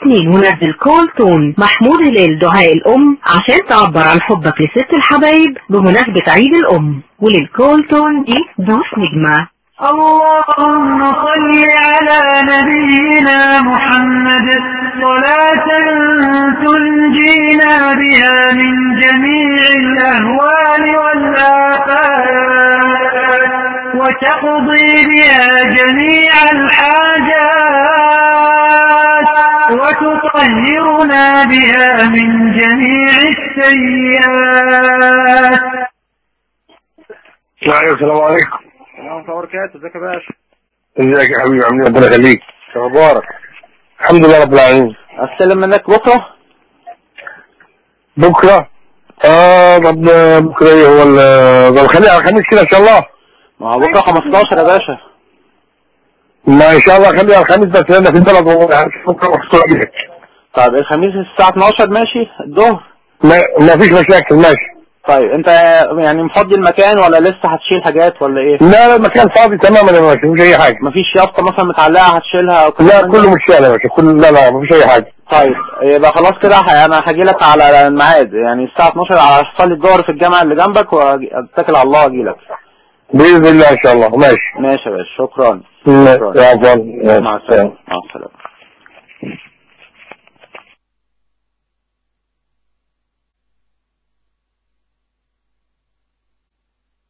اتنين ونزل كول تون محمود هلال دعاء الأم عشان تعبر عن حبك لست الحبايب بمناسبة عيد الأم وللكول تون دي دوس نجمة اللهم صل على نبينا محمد صلاة تنجينا بها من جميع الأهوال والآفات وتقضي بها جميع الحاجات وتطهرنا بها من جميع السيئات السلام عليكم السلام عليكم وبركاته ازيك يا باشا ازيك يا حبيبي عامل ايه ربنا يخليك شو اخبارك الحمد لله رب العالمين استلم منك بكره بكره اه طب بكره ايه هو ال- طب خليها على الخميس كده ان شاء الله ما هو بكره 15 يا باشا ما ان شاء الله خليها على الخميس بس لان في البلد والله عارف بكره محصول اجيلك طيب الخميس الساعه 12 ماشي الظهر ما ما فيش مشاكل ماشي طيب انت يعني مفضي المكان ولا لسه هتشيل حاجات ولا ايه لا لا المكان فاضي تماما يا باشا مفيش اي حاجه مفيش يافطه مثلا متعلقه هتشيلها او كده لا من كله ده؟ متشال يا باشا كله لا لا مفيش اي حاجه طيب يبقى خلاص كده ه- انا هاجي لك على الميعاد يعني الساعه 12 على اصلي الظهر في الجامعه اللي جنبك واتكل على الله واجي لك باذن الله ان شاء الله ماشي ماشي يا باشا شكرا يا عفوا مع السلامه مع السلامه